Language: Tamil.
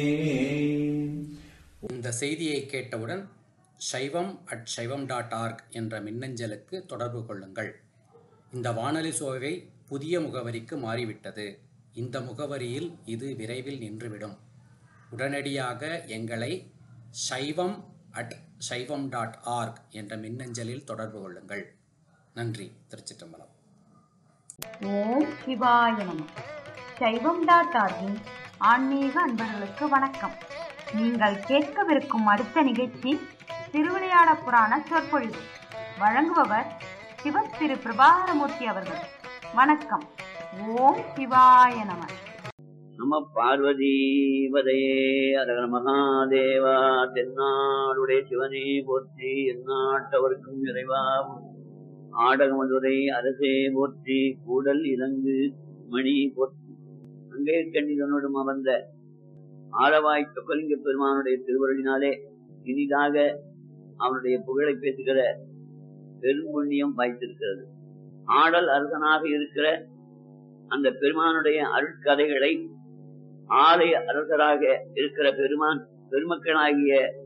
இந்த செய்தியை கேட்டவுடன் சைவம் அட் சைவம் டாட் ஆர்க் என்ற மின்னஞ்சலுக்கு தொடர்பு கொள்ளுங்கள் இந்த வானொலி சோவை புதிய முகவரிக்கு மாறிவிட்டது இந்த முகவரியில் இது விரைவில் நின்றுவிடும் உடனடியாக எங்களை சைவம் அட் சைவம் டாட் ஆர்க் என்ற மின்னஞ்சலில் தொடர்பு கொள்ளுங்கள் நன்றி திருச்சிற்றம்பலம் ஓம் சிவாய நம சைவம் டாட் ஆர்கின் ஆன்மீக அன்பர்களுக்கு வணக்கம் நீங்கள் கேட்கவிருக்கும் அடுத்த நிகழ்ச்சி திருவிளையாட புராண சொற்பொழிவு வழங்குபவர் சிவ திரு பிரபாகரமூர்த்தி அவர்கள் வணக்கம் ஓம் சிவாய நம நம பார்வதி வதையே அரகர மகாதேவா தென்னாடுடைய சிவனே போற்றி எந்நாட்டவர்க்கும் இறைவாவும் ஆடகமதுரை அரசே போற்றி கூடல் இலங்கு மணி போற்றி அங்கே கண்ணிதனுடன் அமர்ந்த ஆளவாய் சொக்கலிங்க பெருமானுடைய திருவருளினாலே இனிதாக அவனுடைய புகழை பேசுகிற பெரும்புண்ணியம் வாய்த்திருக்கிறது ஆடல் அரசனாக இருக்கிற அந்த பெருமானுடைய அருட்கதைகளை ஆலய அரசராக இருக்கிற பெருமான் பெருமக்கனாகிய